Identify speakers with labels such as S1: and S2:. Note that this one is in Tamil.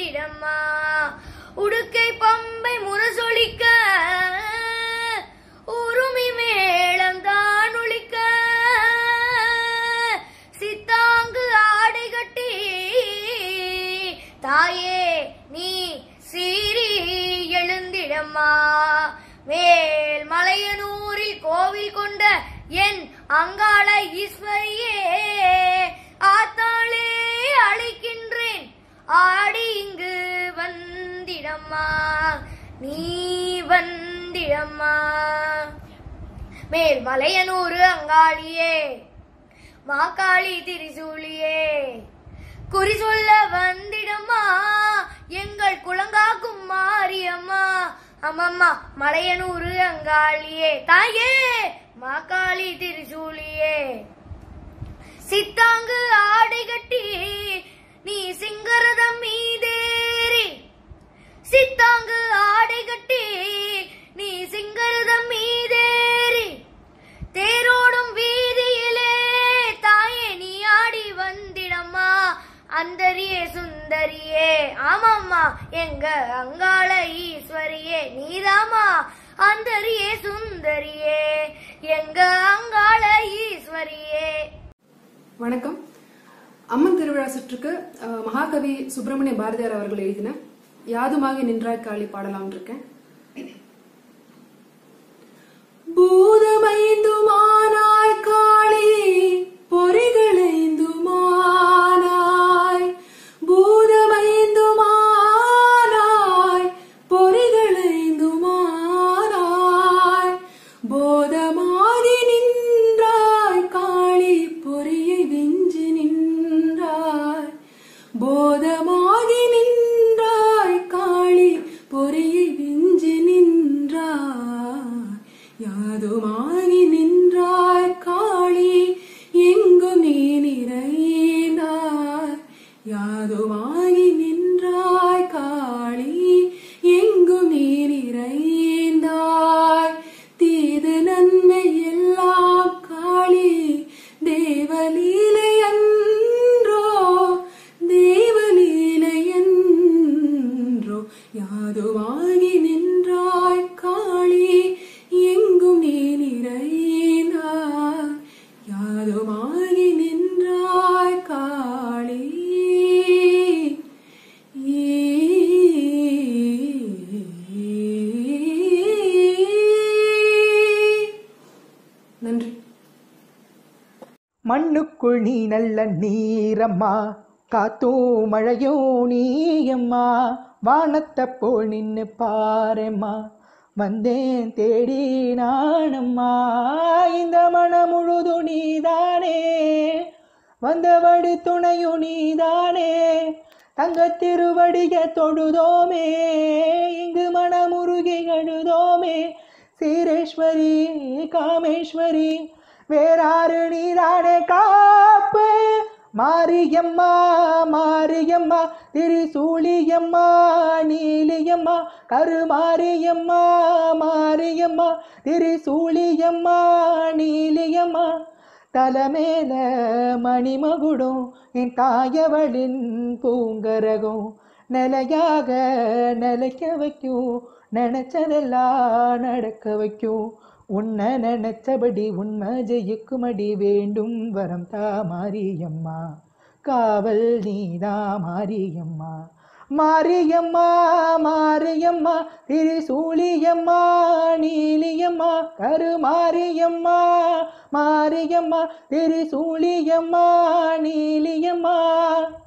S1: வந்திடம்மா உடுக்கை பம்பை முரசொலிக்க உருமி மேளம் தான் ஒலிக்க சித்தாங்கு ஆடை கட்டி தாயே நீ சீறி எழுந்திடம்மா மேல் மலையனூரில் கோவில் கொண்ட என் அங்காள ஈஸ்வரியே ஆத்தாளே அழைக்கின்றேன் ஆடி இங்கு வந்திடம்மா நீ வந்திடம்மா மேல் மலையனூர் அங்காளியே மாக்காளி திரிசூலியே குறி சொல்ல வந்திடம்மா எங்கள் குளங்காக்கும் மாரியம்மா அம்மம்மா மலையனூர் அங்காளியே தாயே மாக்காளி திரிசூலியே சித்தாங்கு ஆடை கட்டி நீ சிங்கரதம் மீதேறி சித்தாங்கு ஆடை கட்டி நீ சிங்கரதம் மீதேறி தேரோடும் வீதியிலே தாயே நீ ஆடி வந்திடம்மா அந்தரியே சுந்தரியே ஆமாம்மா எங்க அங்காள ஈஸ்வரியே நீதாமா அந்தரியே சுந்தரியே எங்க அங்காள ஈஸ்வரியே
S2: வணக்கம் அம்மன் திருவிழா சுற்றுக்கு அஹ், மகாகவி சுப்பிரமணிய பாரதியார் அவர்கள் எழுதின யாதுமாகி நின்றாய் காளி பாடலாம் இருக்கேன் பூதமைந்துமானாய் காளி பொறிகளைந்துமானாய் பூதமைந்துமானாய் பொறிகளைந்துமானாய் போதமாகி நின்றாய் காளி பொறியை வெஞ்சு நின்றாய் போதமாகி நின்றாய் காளி பொறியை வெஞ்சு நின்றாய் யாதுமாகி நின்றாய் காளி எங்கும் நீ நிறைந்தாய் யாதுமாகி நின்றாய் காளி எங்கும் நீ நிறைந்தாய் தீது நன்மை எல்லாம் காளி தேவலீலை அன்றோ தேவலீலை அன்றோ யாதுமாகி நின்றாய் காளி எங்கும் நீ நிறைந்தாய் யாதுமாகி நின்றாய் காளி நன்றி
S3: மண்ணுக்குள் நீ நல்ல நீரம்மா காத்தும் மழையும் நீயம்மா வானத்தை போல் நின்னு பாரம்மா வந்தேன் தேடி நானம்மா இந்த மனம் முழுதும் நீதானே வந்தவடி துணையும் நீதானே தங்க திருவடிய தொழுதோமே இங்கு மனமுருகி அழுதோமே சீரேஸ்வரி காமேஸ்வரி வேறாறு நீதானே காப்பு மாரியம்மா மாரியம்மா திரிசூலியம்மா நீலியம்மா கருமாரியம்மா மாரியம்மா திரிசூலியம்மா நீலியம்மா தலைமேல மணிமகுடும் என் தாயவளின் பூங்கரகம் நிலையாக நிலைக்க வைக்கும் நினைச்சதெல்லாம் நடக்க வைக்கும் உன்னை நினைச்சபடி உண்மை ஜெயிக்குமடி வேண்டும் வரம் தா மாரியம்மா காவல் நீதா மாரியம்மா மாரியம்மா மாரியம்மா திரிசூலியம்மா நீலியம்மா கருமாரியம்மா மாரியம்மா திரிசூலியம்மா நீலியம்மா